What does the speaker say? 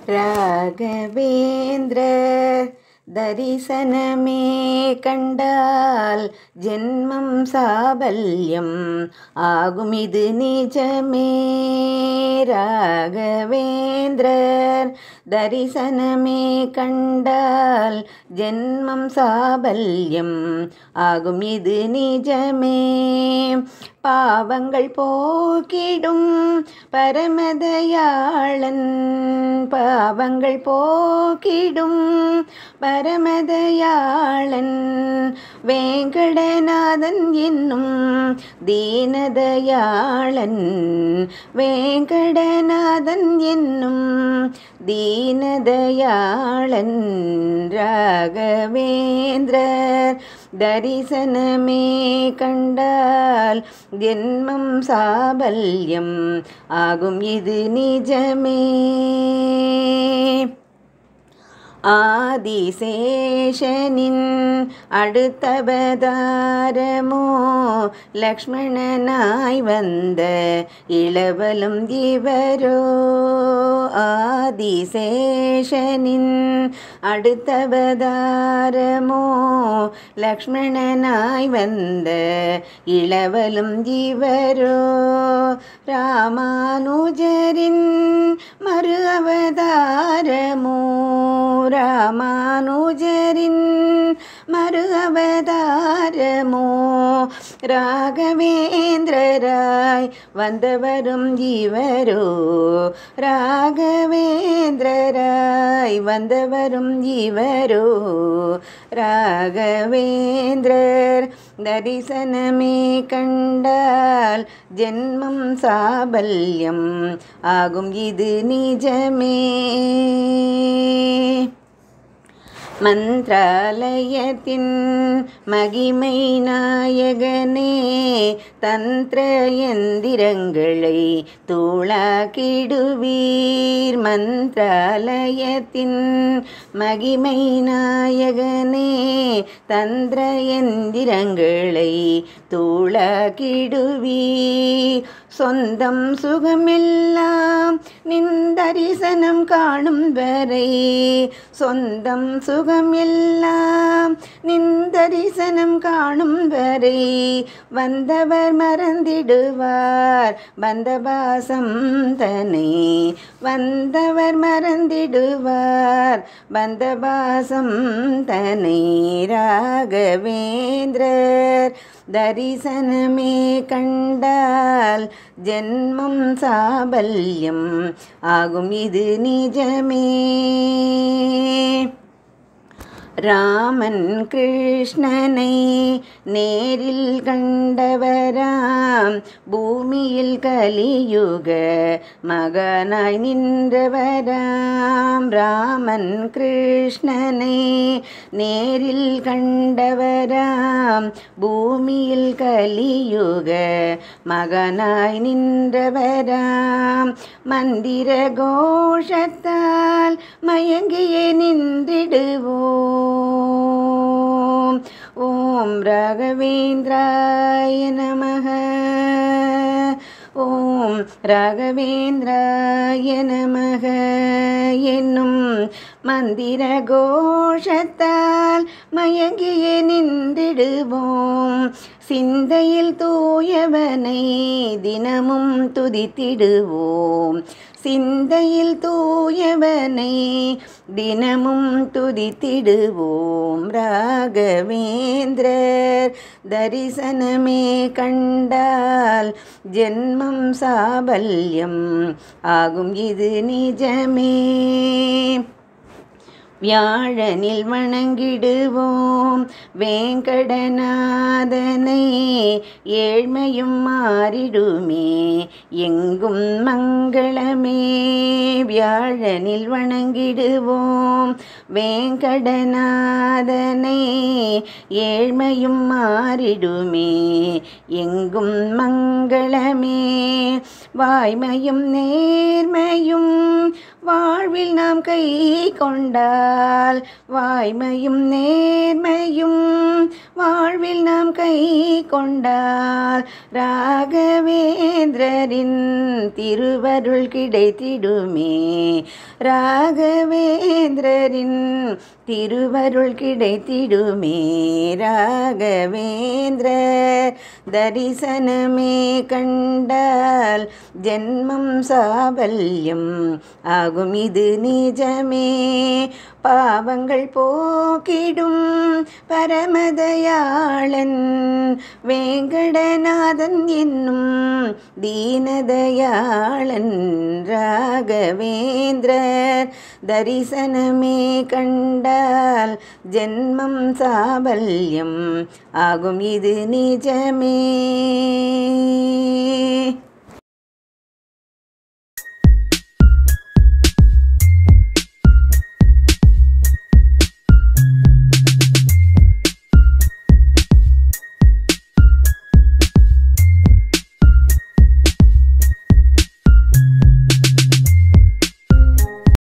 ராகவேந்திர தரிசனமே கண்டால் ஜென்மம் சாபல்யம் ஆகும் இது நிஜமே ராகவேந்திரர் தரிசனமே கண்டால் ஜென்மம் சாபல்யம் ஆகும் இது நிஜமே பாவங்கள் போக்கிடும் பரமதயாளன் பாவங்கள் போக்கிடும் பரமதயாளன் வேங்கடநாதன் என்னும் தீனதயாளன் வேங்கடநாதன் என்னும் தீனதயாளன் ராகவேந்திரர் தரிசனமே கண்டால் ஜென்மம் சாபல்யம் ஆகும் இது நிஜமே ஆதிசேஷனின் அடுத்தவதாரமோ லக்ஷ்மணனாய் வந்த இளவலும் இவரோ ஆதிசேஷனின் அடுத்தவதாரமோ லக்ஷ்மணனாய் வந்த இளவலும் இவரோ ராமானுஜரின் மறு அவதாரமோ ராமானுஜரின் மறு அவதாரமோ ராகவேந்திரராய் வந்தவரும் இவரோ ராகவேந்திரராய் வந்தவரும் இவரோ ராகவேந்திரர் தரிசனமே கண்டால் ஜென்மம் சாபல்யம் ஆகும் இது நிஜமே மந்திராலயத்தின் மகிமை நாயகனே தந்திர எந்திரங்களை தூளாக்கிடுவீர் மந்திராலயத்தின் மகிமை நாயகனே தந்திர எந்திரங்களை தூளாக்கிடுவீர் சொந்தம் சுகமெல்லாம் நிந்தரிசனம் காணும் வரை சொந்தம் சுகம் எல்லாம் நிந்தரிசனம் காணும் வரை வந்தவர் மறந்திடுவார் பந்தபாசம் தனை வந்தவர் மறந்திடுவார் பந்தபாசம் தனை ராகவேந்திரர் தரிசனமே கண்டால் ஜென்மம் சாபல்யம் ஆகும் இது நிஜமே ராமன் கிருஷ்ணனை நேரில் கண்டவராம் பூமியில் கலியுக மகனாய் நின்றவராம் ராமன் கிருஷ்ணனை நேரில் கண்டவராம் பூமியில் கலியுக மகனாய் நின்றவராம் மந்திர கோஷத்தால் மயங்கியே நின்றிடுவோம் ஓம் ராகவேந்திராய நமக ஓம் ராகவேந்திராய நமக என்னும் மந்திர கோஷத்தால் மயங்கியே நின்றிடுவோம் சிந்தையில் தூயவனை தினமும் துதித்திடுவோம் சிந்தையில் தூயவனை தினமும் துதித்திடுவோம் ராகவேந்திரர் தரிசனமே கண்டால் ஜென்மம் சாபல்யம் ஆகும் இது நிஜமே வியாழனில் வணங்கிடுவோம் வேங்கடநாதனை ஏழ்மையும் மாறிடுமே எங்கும் மங்களமே வியாழனில் வணங்கிடுவோம் வேங்கடநாதனை ஏழ்மையும் மாறிடுமே எங்கும் மங்களமே வாய்மையும் நேர்மையும் வாழ்வில் நாம் கை கொண்டால் வாய்மையும் நேர்மையும் வாழ்வில் நாம் கை கொண்டால் ராகவேந்திரரின் திருவருள் கிடைத்திடுமே ராகவேந்திரரின் திருவருள் கிடைத்திடுமே ராகவேந்திர தரிசனமே கண்டால் ஜென்மம் சாபல்யம் ஆகும் இது நிஜமே பாவங்கள் போக்கிடும் பரமதயாளன் வேங்கடநாதன் என்னும் தீனதயாளன் ராகவேந்திரர் தரிசனமே கண்டால் ஜென்மம் சாபல்யம் ஆகும் இது நிஜமே